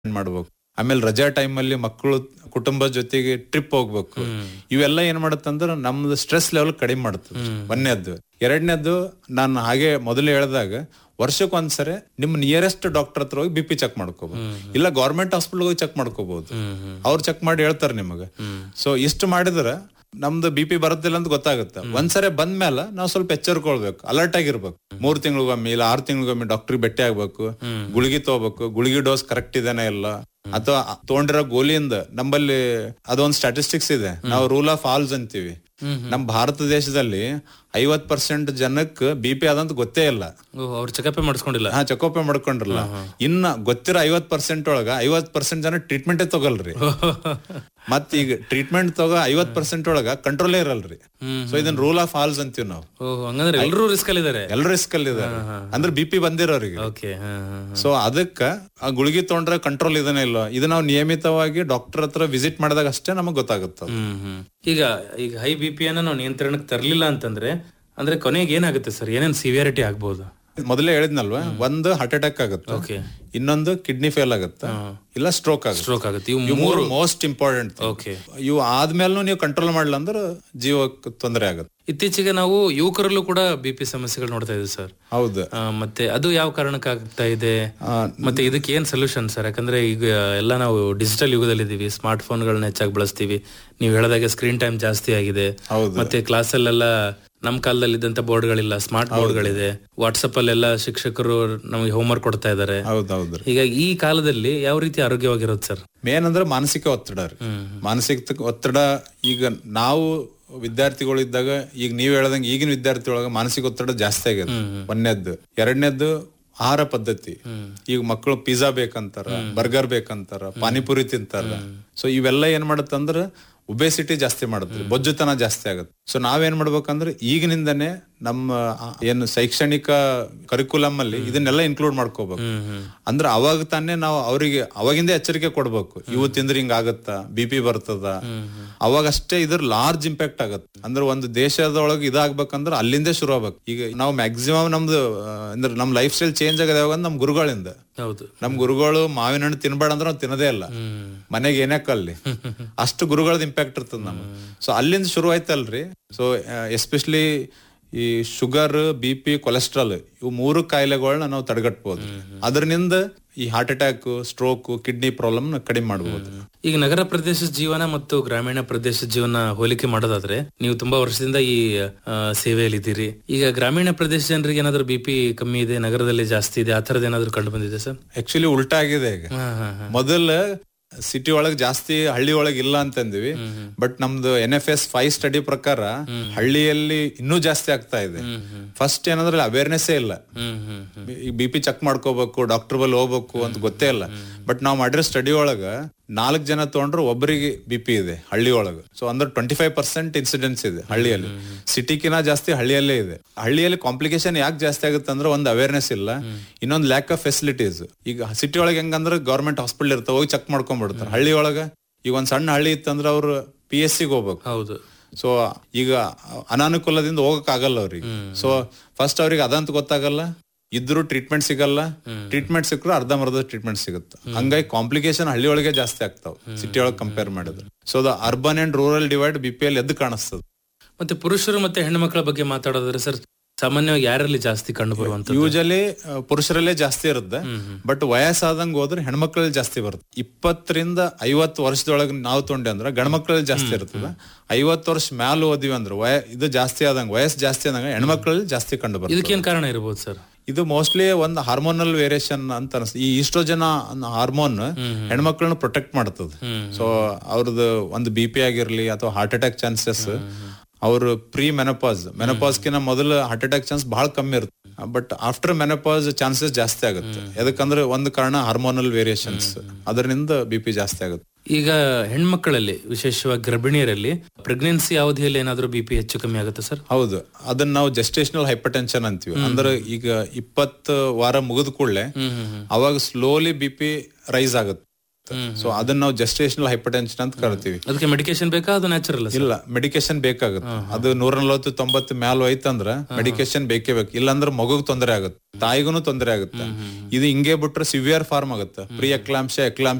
ಮಾಡ್ಬೇಕು ಆಮೇಲೆ ರಜಾ ಟೈಮ್ ಅಲ್ಲಿ ಮಕ್ಕಳು ಕುಟುಂಬ ಜೊತೆಗೆ ಟ್ರಿಪ್ ಹೋಗ್ಬೇಕು ಇವೆಲ್ಲ ಏನ್ ಮಾಡತ್ತಂದ್ರ ನಮ್ದು ಸ್ಟ್ರೆಸ್ ಲೆವೆಲ್ ಕಡಿಮೆ ಮಾಡುತ್ತೆ ಒಂದನೇದ್ದು ಎರಡನೇದ್ದು ನಾನು ಹಾಗೆ ಮೊದಲು ಹೇಳ್ದಾಗ ವರ್ಷಕ್ಕೆ ಒಂದ್ಸರಿ ನಿಮ್ ನಿಯರೆಸ್ಟ್ ಡಾಕ್ಟರ್ ಹತ್ರ ಹೋಗಿ ಬಿ ಪಿ ಚೆಕ್ ಮಾಡ್ಕೋಬಹುದು ಇಲ್ಲ ಗೌರ್ಮೆಂಟ್ ಹಾಸ್ಪಿಟಲ್ ಹೋಗಿ ಚೆಕ್ ಮಾಡ್ಕೋಬಹುದು ಅವ್ರು ಚೆಕ್ ಮಾಡಿ ಹೇಳ್ತಾರೆ ನಿಮಗೆ ಸೊ ಇಷ್ಟು ಮಾಡಿದ್ರ ನಮ್ದು ಬಿ ಪಿ ಬರುತ್ತಿಲ್ಲ ಅಂತ ಗೊತ್ತಾಗುತ್ತೆ ಒಂದ್ಸರಿ ಬಂದ್ಮೇಲೆ ನಾವು ಸ್ವಲ್ಪ ಎಚ್ಚರಿಕೊಳ್ಬೇಕು ಅಲರ್ಟ್ ಆಗಿರ್ಬೇಕು ಮೂರ್ ತಿಂಗಳಿಗೊಮ್ಮೆ ಇಲ್ಲ ಆರ್ ತಿಂಗಳಿಗೊಮ್ಮೆ ಡಾಕ್ಟರ್ ಭೇಟಿ ಆಗ್ಬೇಕು ಗುಳಿಗೆ ತಗೋಬೇಕು ಗುಳಿಗೆ ಡೋಸ್ ಕರೆಕ್ಟ್ ಇದೇನೆ ಇಲ್ಲ ಅಥವಾ ತಗೊಂಡಿರೋ ಗೋಲಿಯಿಂದ ನಮ್ಮಲ್ಲಿ ಅದೊಂದ್ ಸ್ಟಾಟಿಸ್ಟಿಕ್ಸ್ ಇದೆ ನಾವು ರೂಲ್ ಆಫ್ ಆಲ್ಸ್ ಅಂತೀವಿ ನಮ್ ಭಾರತ ದೇಶದಲ್ಲಿ ಐವತ್ ಪರ್ಸೆಂಟ್ ಜನಕ್ಕೆ ಬಿ ಪಿ ಅದಂತ ಗೊತ್ತೇ ಇಲ್ಲ ಅವ್ರು ಚೆಕಪ್ ಮಾಡಿಸ್ಕೊಂಡಿಲ್ಲ ಹಾ ಚಕೋಪೆ ಮಾಡ್ಕೊಂಡ್ರಲ್ಲ ಇನ್ನ ಗೊತ್ತಿರೋ ಐವತ್ ಪರ್ಸೆಂಟ್ ಒಳಗ ಐವತ್ ಪರ್ಸೆಂಟ್ ಜನ ಟ್ರೀಟ್ಮೆಂಟೇ ತಗೊಲ್ರಿ ಮತ್ ಈಗ ಟ್ರೀಟ್ಮೆಂಟ್ ತಗೋ ಐವತ್ ಪರ್ಸೆಂಟ್ ಒಳಗ ಕಂಟ್ರೋಲೇ ಇರಲ್ರಿ ಸೊ ಇದನ್ನ ರೂಲ್ ಆಫ್ ಆಲ್ಸ್ ಅಂತೀವಿ ನಾವು ಓಹ್ ಹಂಗಂದ್ರೆ ಎಲ್ಲರೂ ರಿಸ್ಕ್ ಅಲ್ಲಿ ಇದಾರೆ ಎಲ್ರು ರಿಸ್ಕ್ ಅಲ್ಲಿ ಇದಾರೆ ಅಂದ್ರೆ ಬಿ ಪಿ ಬಂದಿರೋರಿಗೆ ಓಕೆ ಸೊ ಅದಕ್ಕ ಆ ಗುಳಿಗೆ ತಗೊಂಡ್ರೆ ಕಂಟ್ರೋಲ್ ಇದನ್ನ ಇಲ್ಲ ಇದು ನಾವು ನಿಯಮಿತವಾಗಿ ಡಾಕ್ಟರ್ ಹತ್ರ ವಿಸಿಟ್ ಮಾಡಿದಾಗ ಅಷ್ಟೇ ನಮಗ್ ಗೊತ್ತಾಗುತ್ತೆ ಅದು. ಹ್ಮ್ ಹ್ಮ್ ಈಗ ಈಗ ಹೈ ಬಿ ಪಿ ಅನ್ನ ನಾವು ನಿಯಂತ್ರಣಕ್ಕೆ ತರಲಿಲ್ಲ ಅಂತಂದ್ರೆ ಅಂದ್ರೆ ಕೊನೆಗೆ ಏನಾಗುತ್ತೆ ಸರ್ ಏನೇನ್ ಸಿವಿಯಾರಿಟಿ ಆಗ್ಬೋದು ಮೊದಲೇ ಹೇಳಿದ್ನಲ್ವಾ ಒಂದು ಹಾರ್ಟ್ ಅಟ್ಯಾಕ್ ಆಗುತ್ತೆ ಓಕೆ ಇನ್ನೊಂದು ಕಿಡ್ನಿ ಫೇಲ್ ಆಗುತ್ತೆ ಇಲ್ಲ ಸ್ಟ್ರೋಕ್ ಆಗುತ್ತೆ ಸ್ಟ್ರೋಕ್ ಆಗುತ್ತೆ ಇವು ಇವು ಮೂರು ಮೋಸ್ಟ್ ಇಂಪಾರ್ಟೆಂಟ್ ಓಕೆ ಇವು ಆದ್ಮೇಲೂ ನೀವು ಕಂಟ್ರೋಲ್ ಮಾಡಲ್ಲ ಅಂದ್ರೆ ಜೀವಕ್ಕೆ ತೊಂದರೆ ಆಗುತ್ತೆ ಇತ್ತೀಚೆಗೆ ನಾವು ಯುವಕರಲ್ಲೂ ಕೂಡ ಬಿ ಪಿ ಸಮಸ್ಯೆಗಳು ನೋಡ್ತಾ ಇದ್ದೀವಿ ಸರ್ ಹೌದು ಆ, ಮತ್ತೆ ಅದು ಯಾವ ಕಾರಣಕ್ಕೆ ಆಗ್ತಾ ಇದೆ ಮತ್ತೆ ಇದಕ್ಕೆ ಏನ್ ಸೊಲ್ಯೂಷನ್ ಸರ್ ಯಾಕಂದ್ರೆ ಈಗ ಎಲ್ಲ ನಾವು ಡಿಜಿಟಲ್ ಯುಗದಲ್ಲಿ ಇದೀವಿ ಸ್ಮಾರ್ಟ್ ಫೋನ್ಗಳನ್ನ ಹೆಚ್ಚಾಗಿ ಬಳಸ್ತೀವಿ ನೀವು ಹೇಳದಾಗೆ ಸ್ಕ್ರೀನ್ ಟೈಮ್ ಜಾಸ್ತಿ ಆಗಿದೆ ಹೌದು. ಮತ್ತೆ ಕ್ಲಾಸಲ್ಲೆಲ್ಲ ನಮ್ ಕಾಲದಲ್ಲಿ ಇದ್ದಂತ ಬೋರ್ಡ್ಗಳಿಲ್ಲ ಸ್ಮಾರ್ಟ್ ಬೋರ್ಡ್ಗಳಿದೆ ವಾಟ್ಸಪ್ ಅಲ್ಲೆಲ್ಲ ಶಿಕ್ಷಕರು ನಮಗೆ ಹೋಮ್ವರ್ಕ್ ಕೊಡ್ತಾ ಇದ್ದಾರೆ ಹೌದೌದ್ರಿ ಈಗ ಈ ಕಾಲದಲ್ಲಿ ಯಾವ ರೀತಿ ಆರೋಗ್ಯವಾಗಿರೋದು ಸರ್ ಮೇನ್ ಅಂದ್ರೆ ಮಾನಸಿಕ ಒತ್ತಡ ರೀ ಮಾನಸಿಕ ಒತ್ತಡ ಈಗ ನಾವು ವಿದ್ಯಾರ್ಥಿಗಳು ಇದ್ದಾಗ ಈಗ ನೀವ್ ಹೇಳ್ದಂಗೆ ಈಗಿನ ವಿದ್ಯಾರ್ಥಿ ಒಳಗ ಮಾನಸಿಕ ಒತ್ತಡ ಜಾಸ್ತಿ ಆಗ್ಯದ ಒಂದನೇದ್ದು ಎರಡನೇದ್ದು ಆಹಾರ ಪದ್ಧತಿ ಈಗ ಮಕ್ಕಳು ಪಿಜ್ಜಾ ಬೇಕಂತಾರ ಬರ್ಗರ್ ಬೇಕಂತಾರ ಪಾನಿಪುರಿ ತಿಂತಾರ ಸೊ ಇವೆಲ್ಲ ಏನ್ ಮಾಡತ್ತಂದ್ರ ಒಬೆಸಿಟಿ ಜಾಸ್ತಿ ಮಾಡುತ್ತೆ ಬೊಜ್ಜುತನ ಜಾಸ್ತಿ ಆಗುತ್ತೆ ಸೊ ನಾವೇನ್ ಮಾಡ್ಬೇಕಂದ್ರೆ ಈಗಿನಿಂದನೇ ನಮ್ಮ ಆ, ಏನು ಶೈಕ್ಷಣಿಕ ಕರಿಕುಲಮ್ ಅಲ್ಲಿ ಇದನ್ನೆಲ್ಲ ಇನ್ಕ್ಲೂಡ್ ಮಾಡ್ಕೋಬೇಕು ಅಂದ್ರೆ ಅವಾಗ ತಾನೇ ನಾವು ಅವರಿಗೆ ಅವಾಗಿಂದ ಎಚ್ಚರಿಕೆ ಕೊಡ್ಬೇಕು ಇವು ತಿಂದ್ರೆ ಹಿಂಗ ಆಗತ್ತ ಬಿ ಪಿ ಬರ್ತದ ಅವಾಗ ಅಷ್ಟೇ ಇದ್ರ ಲಾರ್ಜ್ ಇಂಪ್ಯಾಕ್ಟ್ ಆಗತ್ತೆ ಅಂದ್ರೆ ಒಂದು ದೇಶದೊಳಗೆ ಇದಾಗ್ಬೇಕಂದ್ರೆ ಅಲ್ಲಿಂದ ಶುರು ಆಗ್ಬೇಕು ಈಗ ನಾವು ಮ್ಯಾಕ್ಸಿಮಮ್ ನಮ್ದು ಆ, ಅಂದ್ರೆ ನಮ್ ಲೈಫ್ ಸ್ಟೈಲ್ ಚೇಂಜ್ ಆಗದ ಯಾವಾಗ ನಮ್ ಗುರುಗಳಿಂದ ಹೌದು ನಮ್ ಗುರುಗಳು ಮಾವಿನ ಹಣ್ಣು ತಿನ್ಬೇಡ ಅಂದ್ರೆ ನಾವು ತಿನ್ನದೇ ಇಲ್ಲ ಮನೆಗೆ ಏನೇ ಕಲ್ಲಿ ಅಷ್ಟು ಗುರುಗಳದ ಇಂಪ್ಯಾಕ್ಟ್ ಇರ್ತದ ನಮ್ಗೆ ಸೊ ಅಲ್ಲಿಂದ ಶುರು ಆಯ್ತಲ್ರಿ ಸೊ ಎಸ್ಪೆಷಲಿ ಈ ಶುಗರ್ ಬಿ ಪಿ ಕೊಲೆಸ್ಟ್ರಾಲ್ ಇವು ಮೂರು ಕಾಯಿಲೆಗಳನ್ನ ನಾವು ತಡೆಗಟ್ಬೋದು ಅದರಿಂದ ಈ heart attack stroke kidney problem ಕಡಿಮೆ ಮಾಡಬಹುದು ಈಗ ನಗರ ಪ್ರದೇಶದ ಜೀವನ ಮತ್ತು ಗ್ರಾಮೀಣ ಪ್ರದೇಶದ ಜೀವನ ಹೋಲಿಕೆ ಮಾಡೋದಾದ್ರೆ ನೀವು ತುಂಬಾ ವರ್ಷದಿಂದ ಈ ಆ, ಸೇವೆಯಲ್ಲಿ ಇದ್ದೀರಿ ಈಗ ಗ್ರಾಮೀಣ ಪ್ರದೇಶ ಜನರಿಗೆ ಏನಾದ್ರು ಬಿ ಪಿ ಕಮ್ಮಿ ಇದೆ ನಗರದಲ್ಲಿ ಜಾಸ್ತಿ ಇದೆ ಆ ತರದ್ ಏನಾದ್ರು ಕಂಡು ಬಂದಿದೆ ಸರ್ ಆಕ್ಚುಲಿ ಉಲ್ಟಾ ಆಗಿದೆ ಈಗ ಹಾ ಹಾ ಹಾ ಮೊದಲ ಸಿಟಿ ಒಳಗ್ ಜಾಸ್ತಿ ಹಳ್ಳಿ ಒಳಗ್ ಇಲ್ಲ ಅಂತಂದಿವಿ ಬಟ್ ನಮ್ದು N F S five study ಪ್ರಕಾರ ಹಳ್ಳಿಯಲ್ಲಿ ಇನ್ನೂ ಜಾಸ್ತಿ ಆಗ್ತಾ ಇದೆ ಫಸ್ಟ್ ಏನಂದ್ರೆ ಅವೇರ್ನೆಸ್ ಇಲ್ಲ hmm hmm hmm B P check ಮಾಡ್ಕೋಬೇಕು ಡಾಕ್ಟರ್ ಬಲ್ಲಿ ಹೋಗ್ಬೇಕು ಅಂತ ಗೊತ್ತೇ ಇಲ್ಲ ಬಟ್ ನಾವ್ ಮಾಡಿರೋ ಸ್ಟಡಿ ಒಳಗ ನಾಲ್ಕ್ ಜನ ತಗೊಂಡ್ರೆ ಒಬ್ಬರಿಗೆ ಬಿ ಪಿ ಇದೆ ಹಳ್ಳಿ ಒಳಗ ಸೊ ಅಂದ್ರೆ ಟ್ವೆಂಟಿ ಫೈವ್ ಪರ್ಸೆಂಟ್ ಇನ್ಸಿಡೆನ್ಸ್ ಇದೆ ಹಳ್ಳಿಯಲ್ಲಿ ಸಿಟಿಕಿನ ಜಾಸ್ತಿ ಹಳ್ಳಿಯಲ್ಲೇ ಇದೆ ಹಳ್ಳಿಯಲ್ಲಿ ಕಾಂಪ್ಲಿಕೇಶನ್ ಯಾಕೆ ಜಾಸ್ತಿ ಆಗುತ್ತೆ ಅಂದ್ರೆ ಒಂದು ಅವೇರ್ನೆಸ್ ಇಲ್ಲ ಇನ್ನೊಂದು ಲ್ಯಾಕ್ ಆಫ್ ಫೆಸಿಲಿಟೀಸ್ ಈಗ ಸಿಟಿ ಒಳಗೆ ಹೆಂಗಂದ್ರೆ ಗೌರ್ಮೆಂಟ್ ಹಾಸ್ಪಿಟಲ್ ಇರ್ತಾವ ಹೋಗಿ ಚೆಕ್ ಮಾಡ್ಕೊಂಡ್ಬಿಡ್ತಾರೆ ಹಳ್ಳಿ ಒಳಗ ಈಗ ಒಂದ್ ಸಣ್ಣ ಹಳ್ಳಿ ಇತ್ತಂದ್ರೆ ಅವ್ರು ಪಿ ಎಸ್ ಸಿಗೆ ಹೋಗ್ಬೇಕು ಹೌದು ಸೊ ಈಗ ಅನಾನುಕೂಲದಿಂದ ಹೋಗಕ್ ಆಗಲ್ಲ ಅವ್ರಿಗೆ ಸೊ ಫಸ್ಟ್ ಅವ್ರಿಗೆ ಅದಂತ ಗೊತ್ತಾಗಲ್ಲ ಇದ್ರು ಟ್ರೀಟ್ಮೆಂಟ್ ಸಿಗಲ್ಲ ಟ್ರೀಟ್ಮೆಂಟ್ ಸಿಕ್ಕರು ಅರ್ಧಂಬರ್ಧ ಟ್ರೀಟ್ಮೆಂಟ್ ಸಿಗುತ್ತೆ ಹಂಗಾಗಿ ಕಾಂಪ್ಲಿಕೇಶನ್ ಹಳ್ಳಿ ಒಳಗೆ ಜಾಸ್ತಿ ಆಗ್ತಾವ ಸಿಟಿ ಒಳಗೆ ಕಂಪೇರ್ ಮಾಡಿದ್ರೆ so the urban and rural divide B P L ಎದ್ದು ಕಾಣಿಸ್ತದೆ ಮತ್ತೆ ಪುರುಷರು ಮತ್ತೆ ಹೆಣ್ಣು ಮಕ್ಕಳ ಬಗ್ಗೆ ಮಾತಾಡೋದಾದ್ರೆ ಸರ್ ಸಾಮಾನ್ಯವಾಗಿ ಯಾರಲ್ಲಿ ಜಾಸ್ತಿ ಕಂಡು ಬರುವಂತ ಯೂಶಲಿ ಪುರುಷರಲ್ಲೇ ಜಾಸ್ತಿ ಇರುತ್ತೆ ಬಟ್ ವಯಸ್ಸಾದಂಗ್ ಹೋದ್ರೆ ಹೆಣ್ಮಕ್ಳಲ್ಲಿ ಜಾಸ್ತಿ ಬರುತ್ತೆ ಇಪ್ಪತ್ತರಿಂದ ಐವತ್ತು ವರ್ಷದೊಳಗೆ ನಾವು ತೊಂಡೆ ಅಂದ್ರೆ ಗಂಡ್ಮಕ್ಳಲ್ಲಿ ಜಾಸ್ತಿ ಇರ್ತದೆ ಐವತ್ತು ವರ್ಷ ಮ್ಯಾಲ ಓದಿವಿ ಅಂದ್ರೆ ವಯ ಇದು ಜಾಸ್ತಿ ಆದಂಗ ವಯಸ್ಸು ಜಾಸ್ತಿ ಆದಂಗ ಹೆಣ್ಮಕ್ಳಲ್ಲಿ ಜಾಸ್ತಿ ಕಂಡು ಬರ್ತದೆ ಇದಕ್ಕೇನ್ ಕಾರಣ ಇರಬಹುದು ಸರ್ ಇದು ಮೋಸ್ಟ್ಲಿ ಒಂದು ಹಾರ್ಮೋನಲ್ ವೇರಿಯೇಷನ್ ಅಂತ ಅನ್ಸ್ ಈ ಈಸ್ಟ್ರೋಜನ ಹಾರ್ಮೋನ್ ಹೆಣ್ಮಕ್ಳನ್ನ ಪ್ರೊಟೆಕ್ಟ್ ಮಾಡ್ತದೆ ಸೊ ಅವ್ರದ್ದು ಒಂದು ಬಿ ಪಿ ಆಗಿರ್ಲಿ ಅಥವಾ ಹಾರ್ಟ್ ಅಟ್ಯಾಕ್ ಚಾನ್ಸಸ್ ಅವ್ರು ಪ್ರೀ ಮೆನಪಾಸ್ ಮೆನಪಾಸ್ಕಿನ ಮೊದಲು ಹಾರ್ಟ್ ಅಟ್ಯಾಕ್ ಚಾನ್ಸ್ ಬಹಳ ಕಮ್ಮಿ ಇರುತ್ತೆ ಬಟ್ ಆಫ್ಟರ್ ಮೆನಪಾಸ್ ಚಾನ್ಸಸ್ ಜಾಸ್ತಿ ಆಗುತ್ತೆ ಯಾಕಂದ್ರೆ ಒಂದು ಕಾರಣ ಹಾರ್ಮೋನಲ್ ವೇರಿಯೇಷನ್ಸ್ ಅದರಿಂದ ಬಿ ಪಿ ಜಾಸ್ತಿ ಆಗುತ್ತೆ ಈಗ ಹೆಣ್ಮಕ್ಕಳಲ್ಲಿ ವಿಶೇಷವಾಗಿ ಗರ್ಭಿಣಿಯರಲ್ಲಿ ಪ್ರೆಗ್ನೆನ್ಸಿ ಅವಧಿಯಲ್ಲಿ ಏನಾದ್ರೂ ಬಿ ಪಿ ಹೆಚ್ಚು ಕಮ್ಮಿ ಆಗುತ್ತೆ ಸರ್ ಹೌದು ಅದನ್ನ ನಾವು ಜೆಸ್ಟೇಷನಲ್ ಹೈಪರ್ಟೆನ್ಷನ್ ಅಂತೀವಿ ಅಂದ್ರೆ ಈಗ ಇಪ್ಪತ್ತು ವಾರ ಮುಗಿದ ಕೂಡಲೇ ಅವಾಗ ಸ್ಲೋಲಿ ಬಿ ಪಿ ರೈಸ್ ಆಗುತ್ತೆ ಸೊ ಅದನ್ನ ನಾವು ಜಸ್ಟೇಷನಲ್ ಹೈಪರ್ಟೆನ್ಷನ್ ಅಂತ ಕರಿತೀವಿ ಅದಕ್ಕೆ ಮೆಡಿಕೇಶನ್ ಬೇಕಾ ಅದು ನ್ಯಾಚುರಲ್ ಇಲ್ಲ ಮೆಡಿಕೇಶನ್ ಬೇಕಾಗುತ್ತೆ ಅದು ನೂರ ನಲವತ್ತು ತೊಂಬತ್ತು ಮ್ಯಾಲ್ ಹೋಯ್ತಂದ್ರ ಮೆಡಿಕೇಶನ್ ಬೇಕೇ ಬೇಕು ಇಲ್ಲಾಂದ್ರೆ ಮಗುಗ್ ತೊಂದರೆ ಆಗುತ್ತೆ ತಾಯಿಗೂ ತೊಂದರೆ ಆಗುತ್ತೆ ಇದು ಹಿಂಗೆ ಬಿಟ್ರೆ ಸಿವಿಯರ್ ಫಾರ್ಮ್ ಆಗುತ್ತೆ ಪ್ರಿ ಎಕ್ಲಾಂಶ ಎಕ್ಲಾಂಶ